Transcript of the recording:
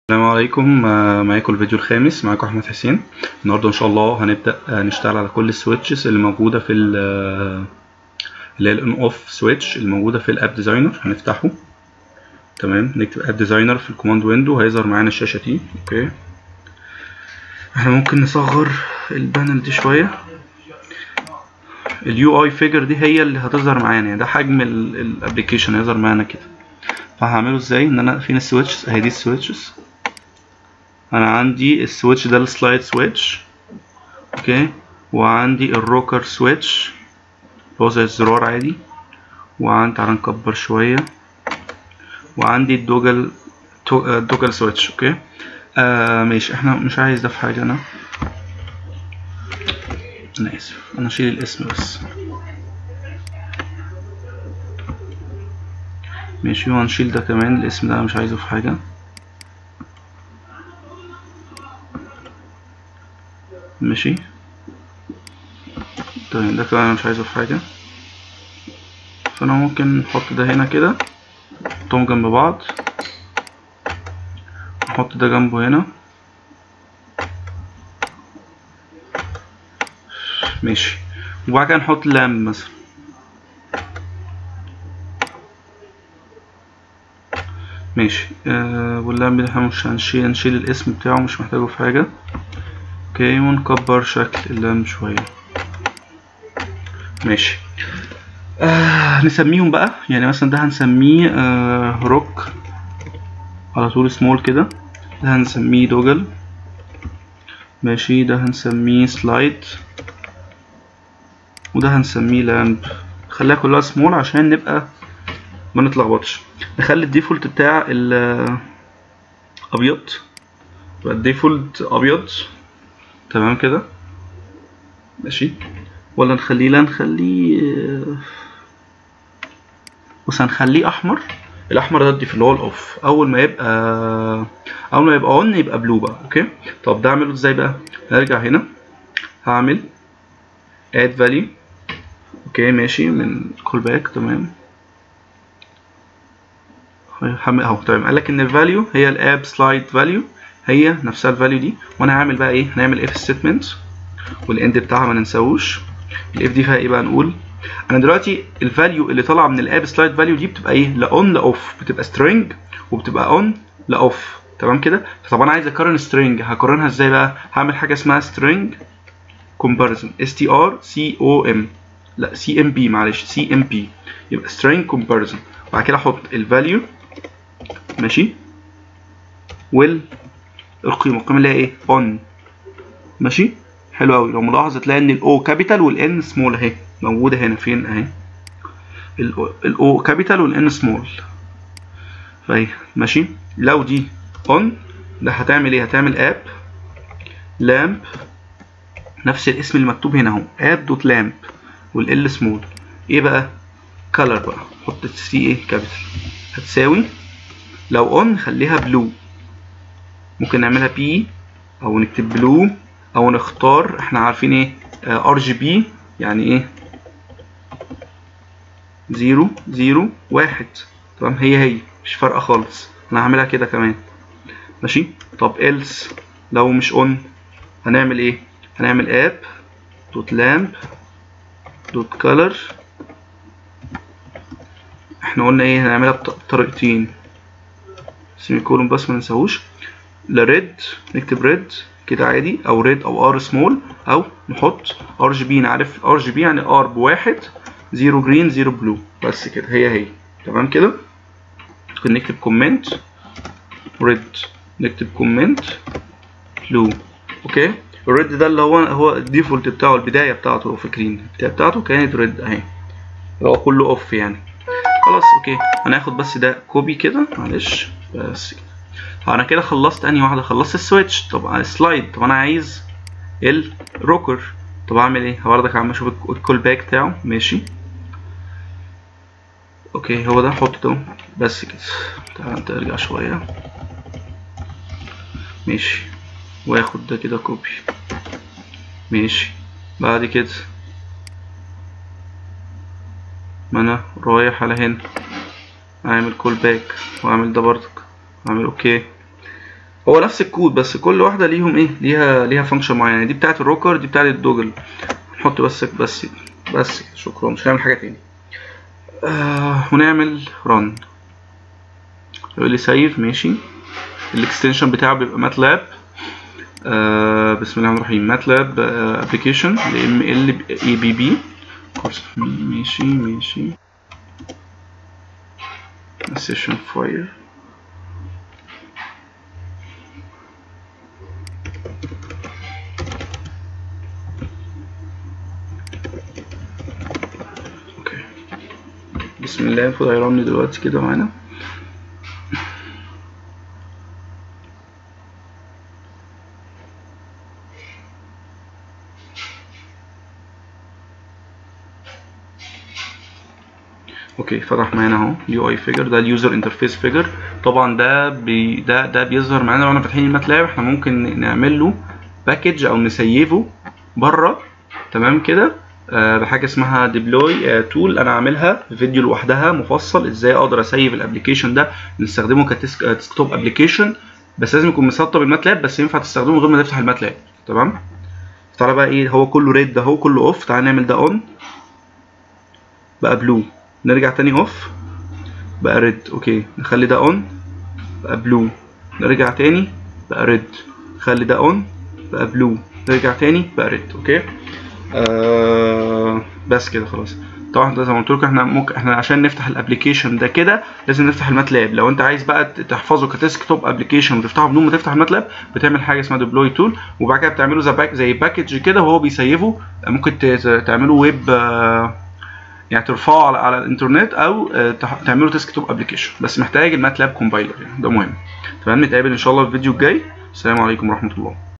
السلام عليكم آه، معاكم الفيديو الخامس معاكم احمد حسين النهارده ان شاء الله هنبدا آه، نشتغل على كل السويتشز اللي موجوده في ال آه، اللي هي الاون اوف سويتش اللي موجوده في الاب ديزاينر هنفتحه تمام نكتب اب ديزاينر في الكوماند ويندو هيظهر معانا الشاشه دي اوكي احنا ممكن نصغر البانل دي شويه اليو اي فيجر دي هي اللي هتظهر معانا يعني ده حجم الابلكيشن هيظهر معانا كده فهعمله ازاي ان انا فين السويتشز اهي دي السويتشز انا عندي السويتش ده السلايد سويتش اوكي وعندي الروكر سويتش هو زي الزرار عادي وعندي تعالى نكبر شوية وعندي الدوجل تو- الدوجل سويتش اوكي آه ماشي احنا مش عايز ده في حاجة انا انا اسف انا اشيل الاسم بس ماشي وهنشيل ده كمان الاسم ده انا مش عايزه في حاجة ماشي طيب ده كمان أنا مش عايزه في حاجة فانا ممكن نحط ده هنا كده نحطهم جنب بعض نحط ده جنبه هنا ماشي وبعد كده نحط لامب مثلا ماشي آه واللامب ده احنا مش هنشيل هنشيل الاسم بتاعه مش محتاجه في حاجة اوكي ونكبر شكل اللامب شوية ماشي آه نسميهم بقى يعني مثلا ده هنسميه آه روك على طول سمول كده ده هنسميه دوجل ماشي ده هنسميه سلايد وده هنسميه لامب خليها كلها سمول عشان نبقى ما نتلخبطش نخلي الديفولت بتاع ال ابيض يبقى الديفولت ابيض تمام كده ماشي ولا نخليه لا نخليه بص هنخليه احمر الاحمر ده في اللي هو الاوف اول ما يبقى اول ما يبقى اون يبقى بلو بقى اوكي طب ده اعمله ازاي بقى هرجع هنا هعمل add value اوكي ماشي من call back تمام هحمل اهو تمام قال لك ان الفاليو هي الاب سلايد فاليو هي نفسها الفاليو دي وانا هعمل بقى ايه هنعمل اف ستيتمنت والاند بتاعها ما ننساهوش الاف دي فيها ايه بقى نقول انا دلوقتي الفاليو اللي طالعه من الاب سلايد فاليو دي بتبقى ايه لا اون لا اوف بتبقى سترينج وبتبقى اون لا اوف تمام كده فطب انا عايز اقارن سترينج هقارنها ازاي بقى هعمل حاجه اسمها سترينج كومباريزون اس تي ار سي او ام لا سي ام بي معلش سي ام بي يبقى string comparison وبعد كده احط الفاليو ماشي وال القيمه القيمه اللي هي ايه on ماشي حلو قوي لو ملاحظ هتلاقي ان الاو كابيتال والان سمول اهي موجوده هنا فين اهي الاو كابيتال والان سمول فاهي ماشي لو دي on ده هتعمل ايه هتعمل اب لامب نفس الاسم اللي مكتوب هنا اهو اب دوت لامب والال سمول ايه بقى color بقى حط السي ايه كابيتال هتساوي لو اون نخليها بلو ممكن نعملها بي او نكتب بلو او نختار احنا عارفين ايه ار جي بي يعني ايه زيرو زيرو واحد تمام هي هي مش فارقه خالص انا هعملها كده كمان ماشي طب else لو مش اون هنعمل ايه هنعمل اب دوت لامب دوت color احنا قلنا ايه هنعملها بطريقتين سيمي كولون بس ما ننساهوش لا ريد نكتب ريد كده عادي او ريد او ار سمول او نحط ار جي بي نعرف ار جي بي يعني ار بواحد زيرو جرين زيرو بلو بس كده هي هي تمام كده ممكن نكتب كومنت ريد نكتب كومنت بلو اوكي الريد ده اللي هو هو الديفولت بتاعه البدايه بتاعته لو فاكرين البدايه بتاعته كانت ريد اهي اللي هو كله اوف يعني خلاص اوكي هناخد بس ده كوبي كده معلش بس كده انا كده خلصت انهي واحده خلصت السويتش طب السلايد طب انا عايز الروكر طب اعمل ايه برضك عم اشوف الكول باك بتاعه ماشي اوكي هو ده حط ده بس كده تعال انت ارجع شويه ماشي واخد ده كده كوبي ماشي بعد كده ما انا رايح على هنا اعمل كول باك واعمل ده برضك اعمل اوكي هو نفس الكود بس كل واحده ليهم ايه ليها ليها فانكشن معينه دي بتاعه الروكر دي بتاعه الدوجل نحط بس بس بس شكرا مش هنعمل حاجه تاني آه ونعمل رن يقول لي سيف ماشي الاكستنشن بتاعه بيبقى ماتلاب آه بسم الله الرحمن الرحيم ماتلاب ابلكيشن ام ال اي بي بي ماشي ماشي سيشن فاير اوكي بسم الله المفروض هيرن دلوقتي كده معانا اوكي فتح معانا اهو يو اي فيجر ده اليوزر انترفيس فيجر طبعا ده بي ده ده بيظهر معانا لو احنا فاتحين الماتلاب احنا ممكن نعمل له باكج او نسيفه بره تمام كده آه بحاجه اسمها ديبلوي تول انا عاملها فيديو لوحدها مفصل ازاي اقدر اسيف الابلكيشن ده نستخدمه كديسكتوب ابلكيشن بس لازم يكون مسطب الماتلاب بس ينفع تستخدمه من غير ما تفتح الماتلاب تمام تعالى بقى ايه هو كله ريد ده هو كله اوف تعالى نعمل ده اون بقى بلو نرجع تاني اوف بقى ريد اوكي نخلي ده اون بقى بلو نرجع تاني بقى ريد نخلي ده اون بقى بلو نرجع تاني بقى ريد اوكي آه بس كده خلاص طبعا ده زي ما قلت لكم احنا ممكن احنا عشان نفتح الابلكيشن ده كده لازم نفتح الماتلاب لو انت عايز بقى تحفظه كديسك توب ابلكيشن وتفتحه بدون ما تفتح الماتلاب بتعمل حاجه اسمها ديبلوي تول وبعد كده بتعمله زي باك زي باكج كده وهو بيسيفه ممكن تعمله ويب آه يعني ترفعه على, على الانترنت او تعمله ديسك توب ابلكيشن بس محتاج الماتلاب كومبايلر يعني ده مهم تمام نتقابل ان شاء الله في الفيديو الجاي السلام عليكم ورحمه الله